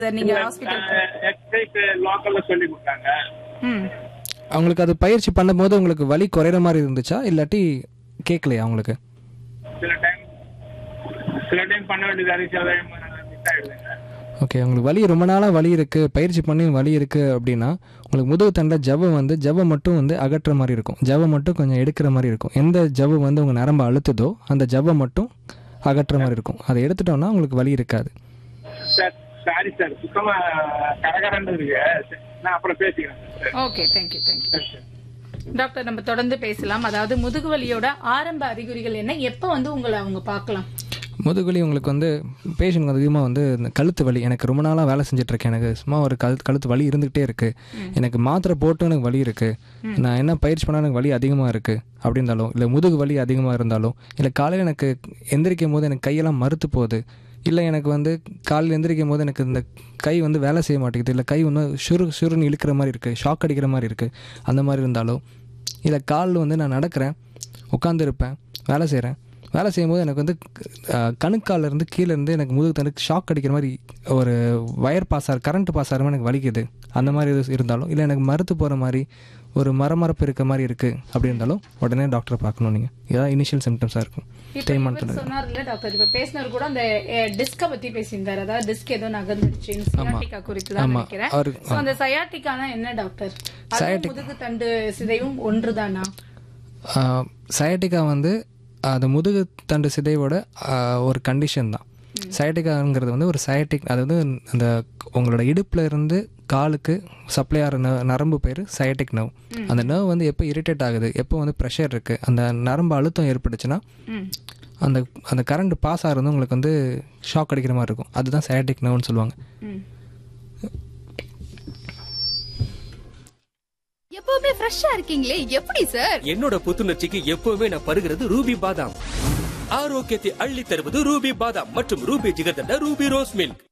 Sir நீங்க hospital exercise லோக்கல்ல சொல்லி கொடுத்தாங்க ம் அவங்களுக்கு அது பயிற்சி பண்ணும்போது உங்களுக்கு வலி குறையிற மாதிரி இருந்துச்சா இல்லாட்டி கேட்கலையா அவங்களுக்கு சில டைம் சில டைம் பண்ண வேண்டியது அது சில டைம் மிஸ் ஆயிடுதுங்க ஓகே உங்களுக்கு வலி ரொம்ப நாளாக வலி இருக்குது பயிற்சி பண்ணி வலி இருக்குது அப்படின்னா உங்களுக்கு முதுகு தண்டில் ஜவ்வு வந்து ஜவ்வை மட்டும் வந்து அகற்றுற மாதிரி இருக்கும் ஜவ்வை மட்டும் கொஞ்சம் எடுக்கிற மாதிரி இருக்கும் எந்த ஜவ்வு வந்து உங்கள் நரம்பை அழுத்துதோ அந்த ஜவ்வை மட்டும் அகற்றுற மாதிரி இருக்கும் அதை எடுத்துட்டோம்னா உங்களுக்கு வலி இருக்காது சார் சாரி சார் சுத்தமா கரகரன்னு இருக்கு சரி, நான் அப்புறம் பேசிக்கிறேன் சார் ஓகே தேங்க்யூ தேங்க்யூ சரி சார் டாக்டர் நம்ம தொடர்ந்து பேசலாம் அதாவது முதுகு வலியோட ஆரம்ப அறிகுறிகள் என்ன எப்ப வந்து உங்களை அவங்க பார்க்கலாம் முதுகுவலி உங்களுக்கு வந்து பேஷண்ட் அதிகமாக வந்து இந்த கழுத்து வலி எனக்கு ரொம்ப நாளாக வேலை செஞ்சுட்டு இருக்கேன் எனக்கு சும்மா ஒரு கழுத்து கழுத்து வலி இருந்துகிட்டே இருக்குது எனக்கு மாத்திரை போட்டும் எனக்கு வலி இருக்குது நான் என்ன பயிற்சி பண்ணால் எனக்கு வலி அதிகமாக இருக்குது அப்படி இருந்தாலும் இல்லை முதுகு வலி அதிகமாக இருந்தாலும் இல்லை காலையில் எனக்கு எந்திரிக்கும் போது எனக்கு கையெல்லாம் மறுத்து போகுது இல்லை எனக்கு வந்து காலையில் எந்திரிக்கும் போது எனக்கு இந்த கை வந்து வேலை செய்ய மாட்டேங்குது இல்லை கை வந்து சுரு சுருன்னு இழுக்கிற மாதிரி இருக்குது ஷாக் அடிக்கிற மாதிரி இருக்குது அந்த மாதிரி இருந்தாலும் இல்லை காலில் வந்து நான் நடக்கிறேன் உட்காந்துருப்பேன் வேலை செய்கிறேன் வேலை செய்யும்போது எனக்கு வந்து அஹ், கணுக்கால்ல இருந்து கீழே இருந்து எனக்கு முதுகு தண்டுக்கு ஷாக் அடிக்கிற மாதிரி ஒரு வயர் பாஸ் ஆகிற கரண்ட் பாஸ் ஆகிற மாதிரி எனக்கு வலிக்குது அந்த மாதிரி இது இருந்தாலும் இல்லை எனக்கு மறுத்து போகிற மாதிரி ஒரு மரமரப்பு இருக்க மாதிரி இருக்குது அப்படி இருந்தாலும் உடனே டாக்டரை பார்க்கணும் நீங்கள் இதான் இனிஷியல் சிம்டம்ஸாக இருக்கும் இப்ப தேய்மானத்தில் இவர் சொன்னார்ல டாக்டர் இப்ப பேசினவர் கூட அந்த டிஸ்க பத்தி பேசியிருந்தாரு அதாவது டிஸ்க் ஏதோ நகர்ந்துருச்சு சயாட்டிகா குறித்து தான் ஆமா. நினைக்கிறேன் அவரு- So, அந்த சயாட்டிக்கானா என்ன டாக்டர் அதுவும் முதுகு தண்டு சிதைவும் ஒன்றுதானா சயட்டிக்கா வந்து அது முதுகு தண்டு சிதைவோட ஆஹ், ஒரு கண்டிஷன் தான் சயட்டிக்காங்கிறது வந்து ஒரு சயட்டிக் அதாவது அந்த உங்களோட இடுப்புல இருந்து காலுக்கு சப்ளை ஆகிற ந- நரம்பு பேர் சயட்டிக் நர்வ் அந்த நர்வ் வந்து எப்போ இரிட்டேட் ஆகுது எப்போ வந்து ப்ரெஷர் இருக்குது அந்த நரம்பு அழுத்தம் ஏற்பட்டுச்சுன்னா ம் அந்த அந்த கரண்ட் பாஸ் ஆகிறது உங்களுக்கு வந்து ஷாக் அடிக்கிற மாதிரி இருக்கும் அதுதான் சயட்டிக் நர்வ்னு சொல்லுவாங்க ம் எப்பவுமே ஃப்ரெஷ்ஷா இருக்கீங்களே எப்படி சார் என்னோட புத்துணர்ச்சிக்கு எப்பவுமே நான் பருகிறது ரூபி பாதாம் ஆரோக்கியத்தை அள்ளி தருவது ரூபி பாதாம் மற்றும் Ruby jigarthanda Ruby rose milk